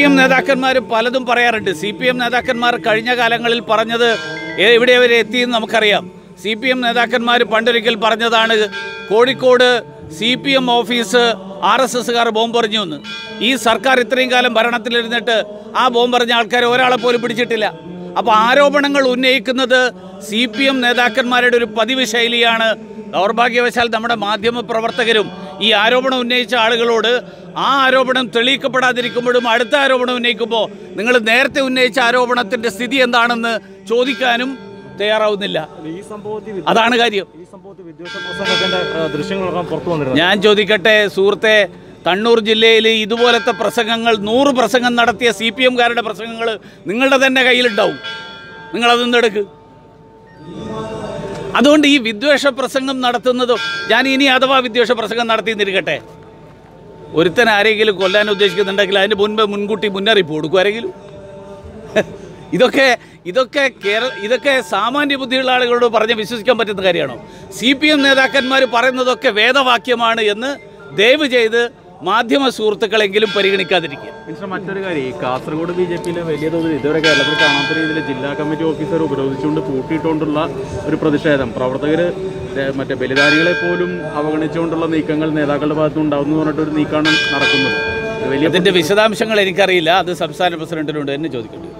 M നേതാക്കന്മാർ പലതും പറയാറുണ്ട് സി പി എം നേതാക്കന്മാർ കഴിഞ്ഞ കാലങ്ങളിൽ പറഞ്ഞത് എ- എവിടെ വരെ എത്തിയെന്ന് നമുക്കറിയാം സി പി എം നേതാക്കന്മാർ പണ്ടൊരിക്കൽ പറഞ്ഞതാണ് Kozhikode C P M office R S എസ്സുകാർ ബോംബെറിഞ്ഞു എന്ന് ഈ സർക്കാർ ഇത്രയും കാലം ഭരണത്തിലിരുന്നിട്ട് ആ ബോംബെറിഞ്ഞ ആൾക്കാരെ ഒരാളെ പോലും പിടിച്ചിട്ടില്ല അപ്പോൾ ആരോപണങ്ങൾ ഉന്നയിക്കുന്നത് സി പി എം നേതാക്കന്മാരുടെ ഒരു പതിവ് ശൈലിയാണ് ദൗർഭാഗ്യവശാൽ നമ്മുടെ മാധ്യമ പ്രവർത്തകരും ഈ ആരോപണം ഉന്നയിച്ച ആളുകളോട് ആ ആരോപണം തെളിയിക്കപ്പെടാതിരിക്കുമ്പോഴും അടുത്ത ആരോപണം ഉന്നയിക്കുമ്പോൾ നിങ്ങൾ നേരത്തെ ഉന്നയിച്ച ആരോപണത്തിന്റെ സ്ഥിതി എന്താണെന്ന് ചോദിക്കാനും തയ്യാറാവുന്നില്ല ഈ സംഭവത്തിൽ വി- അതാണ് കാര്യം ഈ സംഭവത്തിൽ വിദ്വേഷ പ്രസംഗത്തിന്റെ ആ, ദൃശ്യങ്ങളൊക്കെ പുറത്തു വന്നിരുന്നു ഞാൻ ചോദിക്കട്ടെ സുഹൃത്തെ കണ്ണൂർ ജില്ലയിൽ ഇതുപോലത്തെ പ്രസംഗങ്ങൾ നൂറ് പ്രസംഗം നടത്തിയ സി പി എംകാരുടെ പ്രസംഗങ്ങൾ നിങ്ങളുടെ തന്നെ കയ്യിലുണ്ടാവും നിങ്ങളതൊന്നും എടുക്ക് അതുകൊണ്ട് ഈ വിദ്വേഷ പ്രസംഗം നടത്തുന്നതും ഞാൻ ഇനി അഥവാ വിദ്വേഷ പ്രസംഗം നടത്തിയെന്നിരിക്കട്ടെ ഒരുത്തൻ ആരെങ്കിലും കൊല്ലാൻ ഉദ്ദേശിക്കുന്നുണ്ടെങ്കിൽ അതിന് മുൻപ് മുൻകൂട്ടി മുന്നറിയിപ്പ് കൊടുക്കും ആരെങ്കിലും ഇതൊക്കെ ഇതൊക്കെ കേരള ഇതൊക്കെ സാമാന്യ ബുദ്ധിയുള്ള ആളുകളോട് പറഞ്ഞ് വിശ്വസിക്കാൻ പറ്റുന്ന കാര്യമാണോ സി പി എം നേതാക്കന്മാർ പറയുന്നതൊക്കെ വേദവാക്യമാണ് എന്ന് ദയവ് ചെയ്ത് മാധ്യമ സുഹൃത്തുക്കളെങ്കിലും പരിഗണിക്കാതിരിക്കുക മിസ്റ്റർ മറ്റൊരു കാര്യം ഈ കാസർഗോഡ് ബി ജെ പിയിലെ വലിയ തോതിൽ ഇതുവരെ കേരളത്തിൽ കാണാത്ത രീതിയിൽ ജില്ലാ കമ്മിറ്റി ഓഫീസർ ഉപരോധിച്ചുകൊണ്ട് പൂട്ടിയിട്ടുകൊണ്ടുള്ള ഒരു പ്രതിഷേധം പ്രവർത്തകർ മറ്റേ ബലിദാനികളെ പോലും അവഗണിച്ചുകൊണ്ടുള്ള നീക്കങ്ങൾ നേതാക്കളുടെ ഭാഗത്തുനിന്ന് ഉണ്ടാവുന്നു പറഞ്ഞിട്ട് ഒരു നീക്കമാണ് നടക്കുന്നത് ഇത് വലിയ അതിൻ്റെ വിശദാംശങ്ങൾ എനിക്കറിയില്ല അത് സംസ്ഥാന പ്രസിഡന്റിനോട് തന്നെ ചോദിക്കട്ടെ